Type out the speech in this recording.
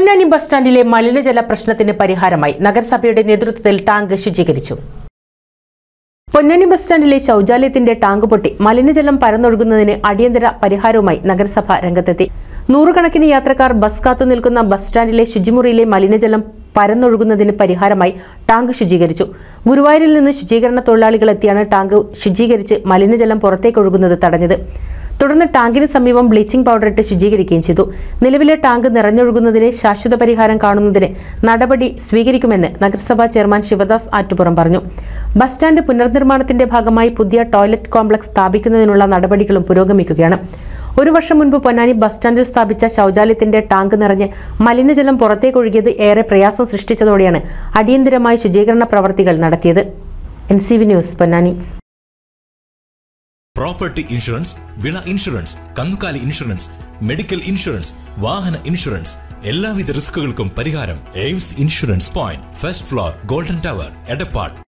Ponnani bus സ്റ്റാൻഡിലെ മലിനജല പ്രശ്നത്തിന് പരിഹാരമായി നഗരസഭയുടെ നേതൃത്വത്തിൽ ടാങ്ക് ശുചീകരിച്ചു പൊന്നാനി ബസ് സ്റ്റാൻഡിലെ ശൗചാലയത്തിന്റെ ടാങ്ക് പൊട്ടി മലിനജലം പരന്നൊഴുകുന്നതിന് അടിയന്തര പരിഹാരവുമായി നഗരസഭ രംഗത്തെത്തി നൂറുകണക്കിന് യാത്രക്കാർ ബസ് കാത്തു നിൽക്കുന്ന ബസ് സ്റ്റാൻഡിലെ ശുചിമുറിയിലെ മലിനജലം പരന്നൊഴുകുന്നതിന് പരിഹാരമായി ടാങ്ക് ശുചീകരിച്ചു ഗുരുവായൂരിൽ നിന്ന് ശുചീകരണ തൊഴിലാളികൾ എത്തിയാണ് ടാങ്ക് ശുചീകരിച്ച് മലിനജലം പുറത്തേക്കൊഴുകുന്നത് തടഞ്ഞത് തുടർന്ന് ടാങ്കിന് സമീപം ബ്ലീച്ചിംഗ് പൗഡർ ഇട്ട് ശുചീകരിക്കുകയും ചെയ്തു നിലവിലെ ടാങ്ക് നിറഞ്ഞൊഴുകുന്നതിന് ശാശ്വത പരിഹാരം കാണുന്നതിന് നടപടി സ്വീകരിക്കുമെന്ന് നഗരസഭാ ചെയർമാൻ ശിവദാസ് ആറ്റുപുറം പറഞ്ഞു ബസ് സ്റ്റാൻഡ് പുനർനിർമ്മാണത്തിന്റെ ഭാഗമായി പുതിയ ടോയ്ലറ്റ് കോംപ്ലക്സ് സ്ഥാപിക്കുന്നതിനുള്ള നടപടികളും പുരോഗമിക്കുകയാണ് ഒരു വർഷം മുൻപ് പൊന്നാനി ബസ് സ്റ്റാൻഡിൽ സ്ഥാപിച്ച ശൗചാലയത്തിന്റെ ടാങ്ക് നിറഞ്ഞ് മലിനജലം പുറത്തേക്കൊഴുകിയത് ഏറെ പ്രയാസം സൃഷ്ടിച്ചതോടെയാണ് അടിയന്തരമായി ശുചീകരണ പ്രവർത്തികൾ നടത്തിയത് N C V news Ponnani property insurance വിള ഇൻഷുറൻസ് കന്നുകാലി ഇൻഷുറൻസ് മെഡിക്കൽ ഇൻഷുറൻസ് വാഹന ഇൻഷുറൻസ് എല്ലാവിധ റിസ്കുകൾക്കും പരിഹാരം AIMS insurance point first floor golden tower Edappal